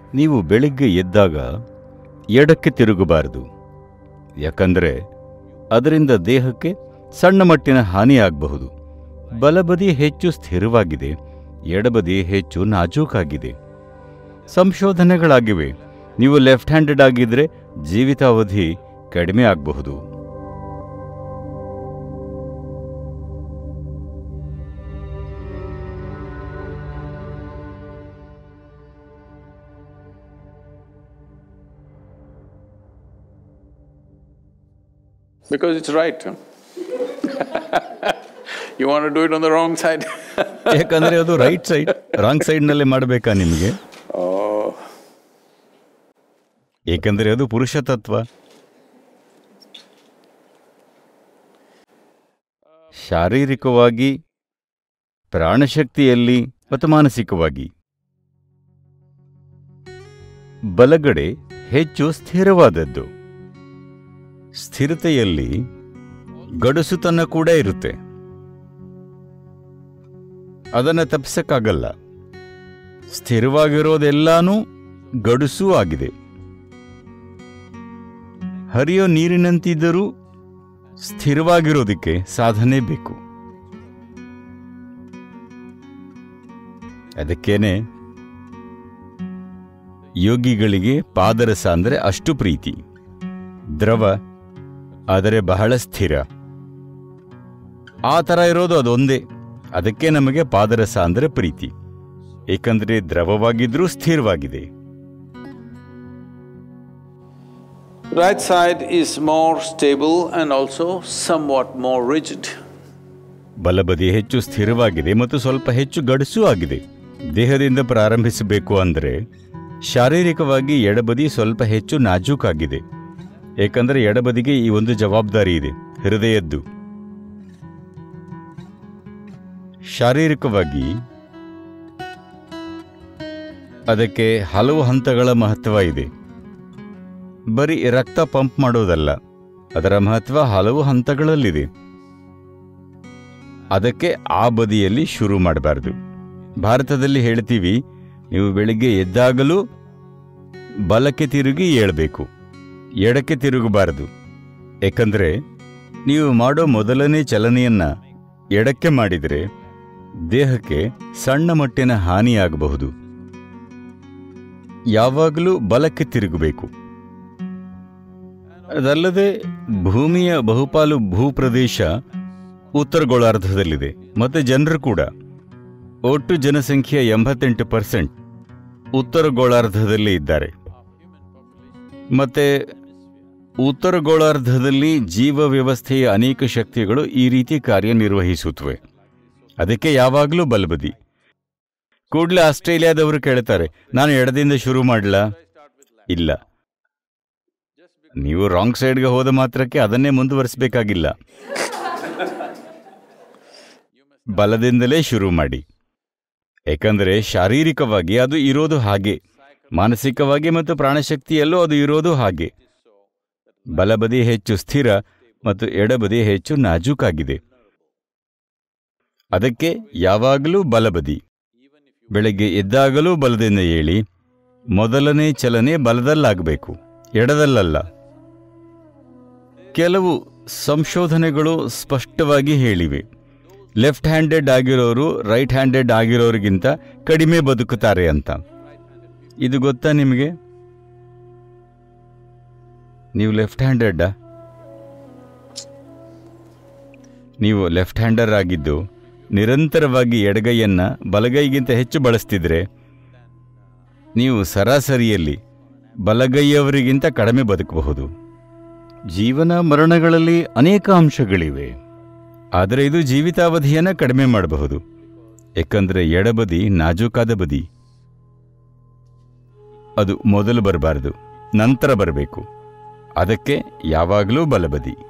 ನೀವು ಬೆಳಿಗ್ಗೆ ಎದ್ದಾಗ ಎಡಕ್ಕೆ ತಿರುಗಬಾರದು ಯಾಕಂದರೆ ಅದರಿಂದ ದೇಹಕ್ಕೆ ಸಣ್ಣ ಮಟ್ಟಿನ ಹಾನಿಯಾಗಬಹುದು ಬಲಬದಿ ಹೆಚ್ಚು ಸ್ಥಿರವಾಗಿದೆ ಎಡಬದಿ ಹೆಚ್ಚು ನಾಜೂಕಾಗಿದೆ ಸಂಶೋಧನೆಗಳಾಗಿವೆ ನೀವು ಲೆಫ್ಟ್ ಹ್ಯಾಂಡೆಡ್ ಆಗಿದ್ರೆ ಜೀವಿತಾವಧಿ ಕಡಿಮೆ ಆಗಬಹುದು Because it's right. huh? you want to do it on the wrong side? ಯಾಕಂದ್ರೆ ಅದು ರೈಟ್ ಸೈಡ್ ರಾಂಗ್ ಸೈಡ್ನಲ್ಲೇ ಮಾಡಬೇಕಾ ನಿಮಗೆ oh, ಏಕೆಂದರೆ ಅದು ಪುರುಷ ತತ್ವ ಶಾರೀರಿಕವಾಗಿ ಪ್ರಾಣಶಕ್ತಿಯಲ್ಲಿ ಮತ್ತು ಮಾನಸಿಕವಾಗಿ ಬಲಗಡೆ ಹೆಚ್ಚು ಸ್ಥಿರವಾದದ್ದು ಸ್ಥಿರತೆಯಲ್ಲಿ ಗಡುಸುತನ ಕೂಡ ಇರುತ್ತೆ ಅದನ್ನು ತಪ್ಪಿಸಕ್ಕಾಗಲ್ಲ ಸ್ಥಿರವಾಗಿರೋದೆಲ್ಲಾನೂ ಗಡುಸೂ ಆಗಿದೆ ಹರಿಯೋ ನೀರಿನಂತಿದ್ದರೂ ಸ್ಥಿರವಾಗಿರೋದಕ್ಕೆ ಸಾಧನೆ ಬೇಕು ಅದಕ್ಕೇನೆ ಯೋಗಿಗಳಿಗೆ ಪಾದರಸ ಅಂದರೆ ಅಷ್ಟು ಪ್ರೀತಿ ದ್ರವ ಆದರೆ ಬಹಳ ಸ್ಥಿರ ಆ ಥರ ಇರೋದು ಅದೊಂದೇ ಅದಕ್ಕೆ ನಮಗೆ ಪಾದರಸ ಅಂದರೆ ಪ್ರೀತಿ ಏಕೆಂದರೆ ದ್ರವವಾಗಿದ್ರೂ ಸ್ಥಿರವಾಗಿದೆ right side is more stable and also somewhat more rigid. ಬಲಬದಿ ಹೆಚ್ಚು ಸ್ಥಿರವಾಗಿದೆ ಮತ್ತು ಸ್ವಲ್ಪ ಹೆಚ್ಚು ಗಡುಸೂ ಆಗಿದೆ ದೇಹದಿಂದ ಪ್ರಾರಂಭಿಸಬೇಕು ಅಂದರೆ ಶಾರೀರಿಕವಾಗಿ ಎಡಬದಿ ಸ್ವಲ್ಪ ಹೆಚ್ಚು ನಾಜೂಕಾಗಿದೆ ಏಕೆಂದರೆ ಎಡಬದಿಗೆ ಈ ಒಂದು ಜವಾಬ್ದಾರಿ ಇದೆ ಹೃದಯದ್ದು ಶಾರೀರಿಕವಾಗಿ ಅದಕ್ಕೆ ಹಲವು ಹಂತಗಳ ಮಹತ್ವ ಇದೆ ಬರೀ ರಕ್ತ ಪಂಪ್ ಮಾಡೋದಲ್ಲ ಅದರ ಮಹತ್ವ ಹಲವು ಹಂತಗಳಲ್ಲಿದೆ ಅದಕ್ಕೆ ಆ ಬದಿಯಲ್ಲಿ ಶುರು ಮಾಡಬಾರ್ದು ಭಾರತದಲ್ಲಿ ಹೇಳ್ತೀವಿ ನೀವು ಬೆಳಿಗ್ಗೆ ಎದ್ದಾಗಲೂ ಬಲಕ್ಕೆ ತಿರುಗಿ ಏಳಬೇಕು ಎಡಕ್ಕೆ ತಿರುಗಬಾರದು ಏಕೆಂದರೆ ನೀವು ಮಾಡೋ ಮೊದಲನೇ ಚಲನೆಯನ್ನ ಎಡಕ್ಕೆ ಮಾಡಿದರೆ ದೇಹಕ್ಕೆ ಸಣ್ಣ ಮಟ್ಟಿನ ಹಾನಿಯಾಗಬಹುದು ಯಾವಾಗಲೂ ಬಲಕ್ಕೆ ತಿರುಗಬೇಕು ಅದಲ್ಲದೆ ಭೂಮಿಯ ಬಹುಪಾಲು ಭೂಪ್ರದೇಶ ಉತ್ತರ ಗೋಳಾರ್ಧದಲ್ಲಿದೆ ಮತ್ತು ಜನರು ಕೂಡ ಒಟ್ಟು ಜನಸಂಖ್ಯೆಯ ಎಂಬತ್ತೆಂಟು ಪರ್ಸೆಂಟ್ ಉತ್ತರ ಗೋಳಾರ್ಧದಲ್ಲಿ ಇದ್ದಾರೆ ಮತ್ತೆ ಉತ್ತರ ಗೋಳಾರ್ಧದಲ್ಲಿ ಜೀವ ವ್ಯವಸ್ಥೆಯ ಅನೇಕ ಶಕ್ತಿಗಳು ಈ ರೀತಿ ಕಾರ್ಯನಿರ್ವಹಿಸುತ್ತವೆ ಅದಕ್ಕೆ ಯಾವಾಗಲೂ ಬಲಬದಿ ಕೂಡಲೇ ಆಸ್ಟ್ರೇಲಿಯಾದವರು ಕೇಳ್ತಾರೆ ನಾನು ಎಡದಿಂದ ಶುರು ಮಾಡಲಾ ಇಲ್ಲ ನೀವು ರಾಂಗ್ ಸೈಡ್ಗೆ ಹೋದ ಮಾತ್ರಕ್ಕೆ ಅದನ್ನೇ ಮುಂದುವರಿಸಬೇಕಾಗಿಲ್ಲ ಬಲದಿಂದಲೇ ಶುರು ಮಾಡಿ ಏಕೆಂದರೆ ಶಾರೀರಿಕವಾಗಿ ಅದು ಇರೋದು ಹಾಗೆ ಮಾನಸಿಕವಾಗಿ ಮತ್ತು ಪ್ರಾಣಶಕ್ತಿಯಲ್ಲೂ ಅದು ಇರೋದು ಹಾಗೆ ಬಲಬದಿ ಹೆಚ್ಚು ಸ್ಥಿರ ಮತ್ತು ಎಡಬದಿ ಹೆಚ್ಚು ನಾಜೂಕಾಗಿದೆ ಅದಕ್ಕೆ ಯಾವಾಗಲೂ ಬಲಬದಿ ಬೆಳಗ್ಗೆ ಎದ್ದಾಗಲೂ ಬಲದಿಂದ ಏಳಿ ಮೊದಲನೇ ಚಲನೆ ಬಲದಲ್ಲಾಗಬೇಕು ಎಡದಲ್ಲಲ್ಲ ಕೆಲವು ಸಂಶೋಧನೆಗಳು ಸ್ಪಷ್ಟವಾಗಿ ಹೇಳಿವೆ ಲೆಫ್ಟ್ ಹ್ಯಾಂಡೆಡ್ ಆಗಿರೋರು ರೈಟ್ ಹ್ಯಾಂಡೆಡ್ ಆಗಿರೋರಿಗಿಂತ ಕಡಿಮೆ ಬದುಕುತ್ತಾರೆ ಅಂತ ಇದು ಗೊತ್ತಾ ನಿಮಗೆ ನೀವು ಲೆಫ್ಟ್ ಹ್ಯಾಂಡೆಡ್ಡಾ ನೀವು ಲೆಫ್ಟ್ ಹ್ಯಾಂಡರ್ ಆಗಿದ್ದು ನಿರಂತರವಾಗಿ ಎಡಗೈಯನ್ನ ಬಲಗೈಗಿಂತ ಹೆಚ್ಚು ಬಳಸ್ತಿದ್ರೆ ನೀವು ಸರಾಸರಿಯಲ್ಲಿ ಬಲಗೈಯವರಿಗಿಂತ ಕಡಿಮೆ ಬದುಕಬಹುದು ಜೀವನ ಮರಣಗಳಲ್ಲಿ ಅನೇಕ ಅಂಶಗಳಿವೆ ಆದರೆ ಇದು ಜೀವಿತಾವಧಿಯನ್ನು ಕಡಿಮೆ ಮಾಡಬಹುದು ಏಕೆಂದರೆ ಎಡಬದಿ ನಾಜೂಕಾದ ಬದಿ ಅದು ಮೊದಲು ಬರಬಾರದು ನಂತರ ಬರಬೇಕು ಅದಕ್ಕೆ ಯಾವಾಗಲೂ ಬಲಬದಿ